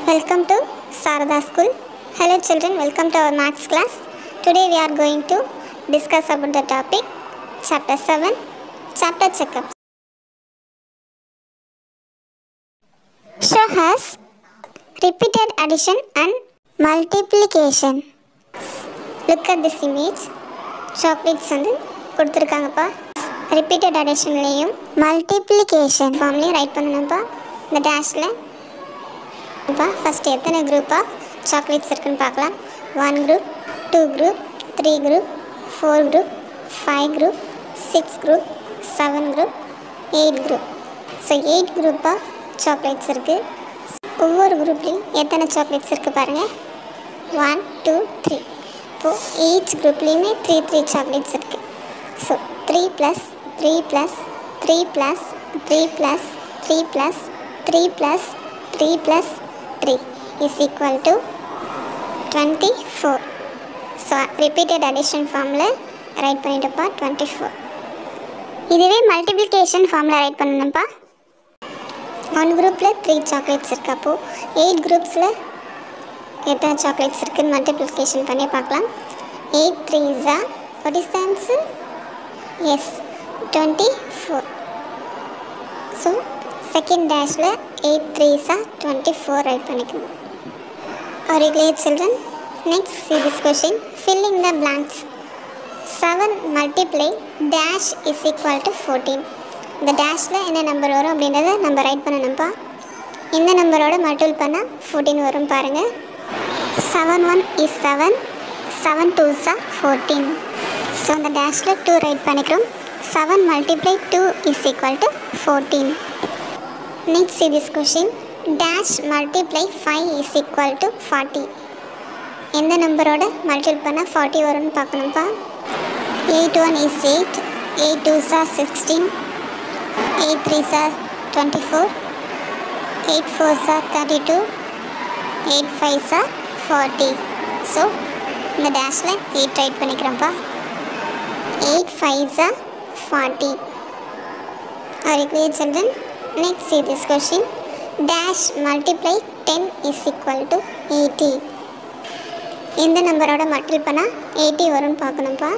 Welcome to Sarada School. Hello children, welcome to our maths class. Today we are going to discuss about the topic chapter 7, chapter checkup. Show has repeated addition and multiplication. Look at this image. Chocolates வந்து கொடுத்துருக்காங்கப்பா repeated அடிஷன்லேயும் multiplication ஃபார்ம்லேயும் write பண்ணணும்ப்பா இந்த டேஷில் இப்போ first எத்தனை group of chocolates இருக்குன்னு பார்க்கலாம் one group two group three group four group five group six group seven group eight group so eight group of chocolates இருக்குது ஒவ்வொரு குரூப்லேயும் எத்தனை சாக்லேட்ஸ் இருக்குது பாருங்கள் ஒன் டூ த்ரீ இப்போது ஈச் குரூப்லேயுமே த்ரீ த்ரீ சாக்லேட்ஸ் இருக்குது so three plus three plus three plus three plus three plus three plus three plus three is equal to twenty four so repeated addition ஃபார்மில் write பண்ணிட்டுப்பா twenty four இதுவே multiplication ஃபார்மில் write பண்ணணும்ப்பா one குரூப்பில் three chocolates இருக்கு அப்போது eight குரூப்ஸில் எத்தனை chocolates இருக்குன்னு மல்டிப்ளிகேஷன் பண்ணி பார்க்கலாம் eight three are what is answer yes twenty four so second டேஷில் eight three are twenty four write பண்ணிக்கணும் ஒரு clear children next see this question filling the blanks seven multiply dash is equal to fourteen இந்த டேஷில் என்ன number வரும் அப்படின்றத நம்ம right பண்ணணும்ப்பா இந்த நம்பரோட மல்டிபிள் பண்ணால் ஃபோர்டீன் வரும் பாருங்கள் seven one is seven seven two are fourteen so அந்த டேஷில் டூ ரைட் பண்ணிக்கிறோம் seven multiply two is equal to fourteen next see this question dash multiply five is equal to forty எந்த நம்பரோட multiple பண்ணால் forty வரும்னு பார்க்கணும்ப்பா eight one is eight eight two are sixteen eight three are twenty four eight four are thirty two eight five are forty so இந்த டேஷில் eight right பண்ணிக்கிறேன்ப்பா eight five are forty are clear children next see this question dash multiply ten is equal to eighty எந்த நம்பரோட multiple பண்ணால் eighty வரும்னு பார்க்கணும்ப்பா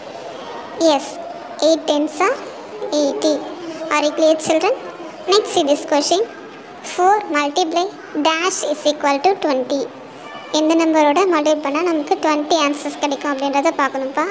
yes eight tens are eighty are clear children next see this question four multiply dash is equal to twenty எந்த நம்பரோட multiple பண்ணால் நமக்கு twenty answers கிடைக்கும் அப்படின்றத பார்க்கணும்ப்பா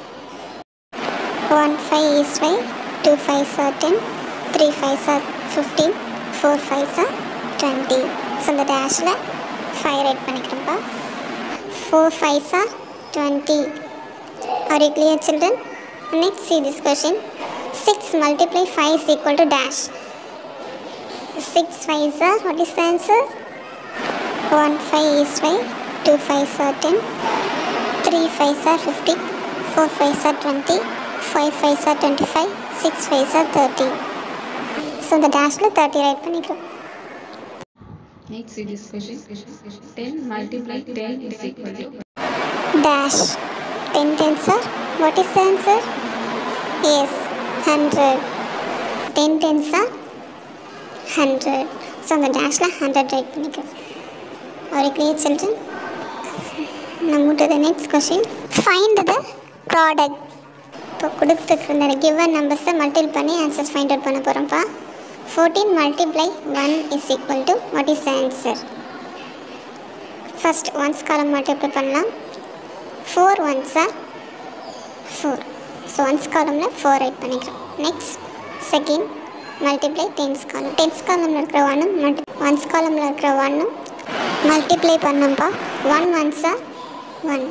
one five is five two five are ten three five are fifteen four five are twenty so இந்த டேஷில் five write பண்ணிக்கிறோம்ப்பா four five are twenty are you clear children next see this question six multiply five is equal to dash six five are what is answer one five is five two five are ten three five are fifty four five are twenty five five are twenty five six five are thirty so இந்த டேஷில் thirty write பண்ணிக்கிறோம் Next see this question. 10 multiply 10 is equal to dash ten ten are what is answer yes hundred ten ten are hundred so அந்த டேஷில் hundred write பண்ணிக்கிறோம் ஒரு clear children நம்ம to the next question find the product இப்போ கொடுத்துருக்கிற given நம்பர்ஸை multiple பண்ணி answers find out பண்ண போகிறோம்ப்பா fourteen multiply one is equal to what is answer first ones column multiply பண்ணலாம் four ones are four so ones காலமில் four write பண்ணிக்கிறோம் next second multiply tens column tens காலமில் இருக்கிற ஒன்னும் மல்டி ஒன்ஸ் காலமில் இருக்கிற ஒன்னும் மல்டிப்ளை பண்ணோம்ப்பா one ones are one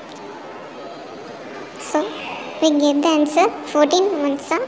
so we get the answer 14 ones are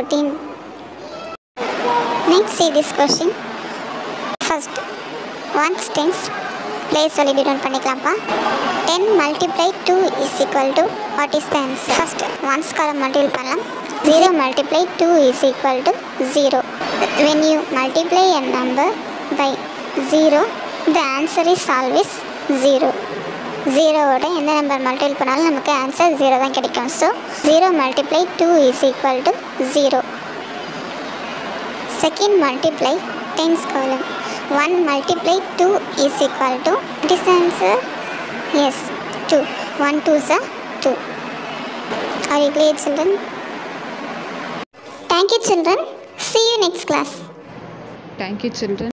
14 next see this question first ones tens place சொல்லி டிவைட் பண்ணிக்கலாம்ப்பா 10 multiply 2 is equal to what is the answer first ones column multiply பண்ணலாம் 0 multiply 2 is equal to 0 when you multiply a number by 0 the answer is always 0 ஜீரோவோட எந்த number multiple பண்ணாலும் நமக்கு answer zero தான் கிடைக்கும் so zero multiply two is equal to zero second multiply tens column 1 multiply 2 is equal to what is the answer? Yes, 2. 1 2 is 2. Are you clear children? Thank you children. See you next class. Thank you, children.